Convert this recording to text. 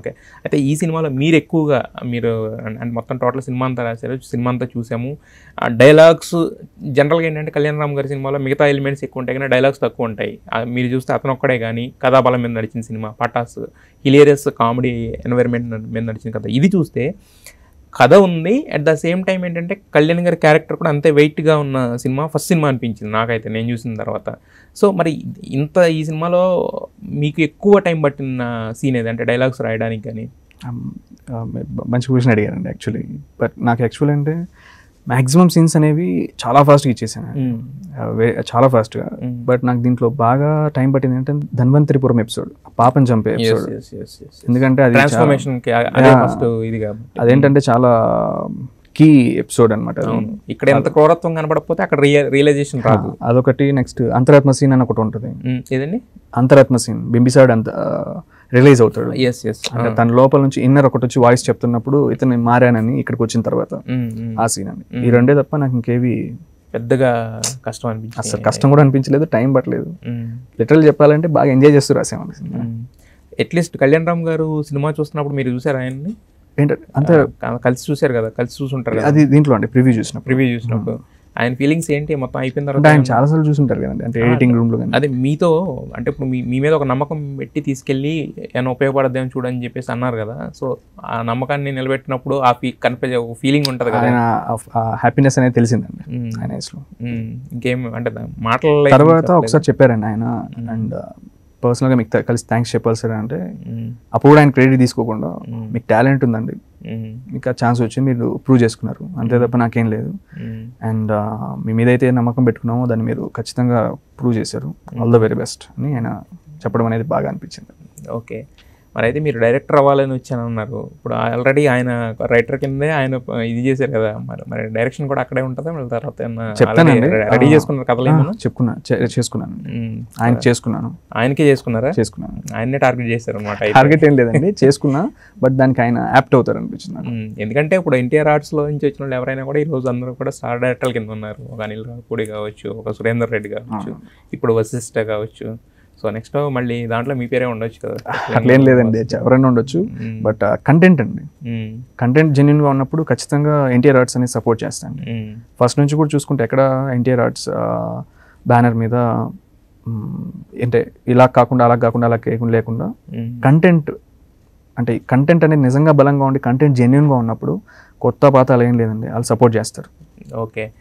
Okay అయితే ఈ సినిమాలో మీరు ఎక్కువగా మీరు అం- అంటే మొత్తం టోటల్ సినిమా అంతా రాశారు సినిమా అంతా చూసాము డైలాగ్స్ జనరల్గా ఏంటంటే కళ్యాణ్ రామ్ గారి సినిమాలో మిగతా ఎలిమెంట్స్ ఎక్కువ ఉంటాయి కానీ డైలాగ్స్ తక్కువ ఉంటాయి ఆ, మీరు చూస్తే అతను ఒక్కడే కానీ కథాబలం మీద నడిచిన cinema Pataas hilarious comedy environment మీద నడిచిన కథ ఇది చూస్తే కథ ఉంది అట్ ద సేమ్ టైం ఏంటంటే కళ్యాణ్ గారి క్యారెక్టర్ కూడా అంతే వెయిట్గా ఉన్న సినిమా ఫస్ట్ సినిమా అనిపించింది నాకైతే నేను చూసిన తర్వాత సో మరి ఇంత ఈ సినిమాలో మీకు ఎక్కువ టైం పట్టిన సీన్ ఏది అంటే డైలాగ్స్ రాయడానికి కానీ Um, uh, మంచి క్వశ్చన్ అడిగారండి యాక్చువల్లీ బట్ నాకు యాక్చువల్ అంటే మ్యాక్సిమం సీన్స్ అనేవి చాలా ఫాస్ట్గా ఇచ్చేసాను Uh, వే- చాలా ఫాస్ట్గా Mm. బట్ నాకు దీంట్లో బాగా టైం పట్టింది అంటే ధన్వంతరిపురం ఎపిసోడ్ పాపని చంపే ఎపిసోడ్ ఎందుకంటే అది చాలా- ట్రాన్స్ఫర్మేషన్ అదే Yeah. ఫస్ట్ ఇది కాబట్టి అదేంటంటే చాలా కీ ఎపిసోడ్ అనమాట అవును ఇక్కడ ఎంత క్రూరత్వం కనపడకపోతే అక్కడ రియలైజేషన్ రాదు అదొకటి నెక్స్ట్ అంతరాత్మ సీన్ అని ఒకటి ఉంటుంది ఉమ్, ఏదండి అంతరాత్మ సీన్ బింబిసాడ్ అంత రిలీజ్ అవుతాడు ఎస్ ఎస్ అంటే తన లోపల నుంచి ఇన్నర్ ఒకటి వచ్చి వాయిస్ చెప్తున్నప్పుడు ఇతను మారానని ఇక్కడికి వచ్చిన తర్వాత ఆ సీన్ అని ఈ రెండే తప్ప నాకు ఇంకేవి పెద్దగా కష్టం అనిపించింది అసలు కష్టం కూడా అనిపించలేదు టైం పట్టలేదు ఉమ్. లిటరల్ చెప్పాలంటే బాగా ఎంజాయ్ చేస్తూ రాసాము cinema at least Kalyan Ram garu cinema చూస్తున్నప్పుడు మీరు చూసారు ఆయన్ని ఏంటంటే అంతే క- కలిసి చూసారు కదా కలిసి చూసుంటారు కదా అది దీంట్లో అండి ప్రివ్యూ చూసినప్పుడు ప్రివ్యూ చూసినప్పుడు ఆయన ఫీలింగ్స్ ఏంటి మొత్తం అయిపోయిన అంటే తర్వాత ఆయన చాలాసార్లు చూసుంటారు కదండి అంటే ఎడిటింగ్ రూమ్ లో కానీ అదే మీతో అంటే ఇప్పుడు మీ మీ మీద ఒక నమ్మకం పెట్టి తీసుకెళ్ళి ఏమైనా ఉపయోగపడద్దేమో చూడని చెప్పేసి అన్నారు కదా సో ఆ నమ్మకాన్ని నిలబెట్టినప్పుడు ఆ ఫీ కనిపించే ఒక ఫీలింగ్ ఉంటుంది కదా ఆయన హ్యాపీనెస్ అనేది తెలిసిందండి ఉమ్, ఆయన eyes లో ఉమ్, ఇంకేం అంటే దా- మాటలు తర్వాత ఒకసారి చెప్పారండి ఆయన అండ్ పర్సనల్గా మీకు త- కలిసి థ్యాంక్స్ చెప్పాలి సార్ అంటే ఉమ్, అప్పుడు కూడా ఆయన క్రెడిట్ తీసుకోకుండా మీకు టాలెంట్ ఉందండి ఉమ్, మీకు ఆ ఛాన్స్ వచ్చి మీరు ప్రూవ్ చేసుకున్నారు అంతే తప్ప నాకేం లేదు ఉమ్, అండ్ మీ మీద అయితే నమ్మకం పెట్టుకున్నామో దాన్ని మీరు ఖచ్చితంగా ప్రూవ్ చేశారు ఆల్ ద వెరీ బెస్ట్ అని ఆయన చెప్పడం అనేది బాగా అనిపించింది ఓకే మరి అయితే మీరు డైరెక్టర్ అవ్వాలని వచ్చాను అన్నారు ఇప్పుడు ఆల్రెడీ ఆయన రైటర్ కిందే ఆయన ప- ఇది చేశారు కదా మరి మరి డైరెక్షన్ కూడా అక్కడే ఉంటుందా మళ్ళీ తర్వాత చెప్తానండి రెడీ చేసుకున్నారు కథలు ఏమన్నా చెప్పుకున్నా చే- చేసుకున్నాను ఉమ్, ఆయన చేసుకున్నాను ఆయనకే చేసుకున్నారా చేసుకున్నాను ఆయన్నే టార్గెట్ చేశారు అనమాట టార్గెట్ ఏం లేదండి చేసుకున్నా బట్ దానికి ఆయన యాప్ట్ అవుతారు అనిపించింది నాకు ఎందుకంటే ఇప్పుడు ఎన్టీఆర్ ఆర్ట్స్ లో నుంచి వచ్చిన వాళ్ళు ఎవరైనా కూడా ఈ రోజు అందరూ కూడా స్టార్ డైరెక్టర్ల కింద ఉన్నారు ఒక అనిల్ రావుపూడి కావచ్చు ఒక సురేందర్ రెడ్డి కావచ్చు ఇప్పుడు వశిష్ఠ కావచ్చు సో నెక్స్ట్ మళ్ళీ దాంట్లో మీ పేరే ఉండొచ్చు కదా అట్లేం లేదండి ఎవరైనా ఉండొచ్చు మ్మ్. బట్ కంటెంట్ అండి ఉమ్, కంటెంట్ జెన్యున్గా ఉన్నప్పుడు ఖచ్చితంగా ఎన్టీఆర్ ఆర్ట్స్ అనేది సపోర్ట్ చేస్తాను ఉమ్, ఫస్ట్ నుంచి కూడా చూసుకుంటే ఎక్కడ ఎన్టీఆర్ ఆర్ట్స్ బ్యానర్ మీద మ్, అంటే ఇలా కాకుండా అలా కాకుండా అలా కేకుండా లేకుండా ఉమ్, కంటెంట్ అంటే కంటెంట్ అనేది నిజంగా బలంగా ఉండి కంటెంట్ జెన్యున్గా ఉన్నప్పుడు కొత్త పాత అలా ఏం లేదండి వాళ్ళు సపోర్ట్ చేస్తారు ఓకే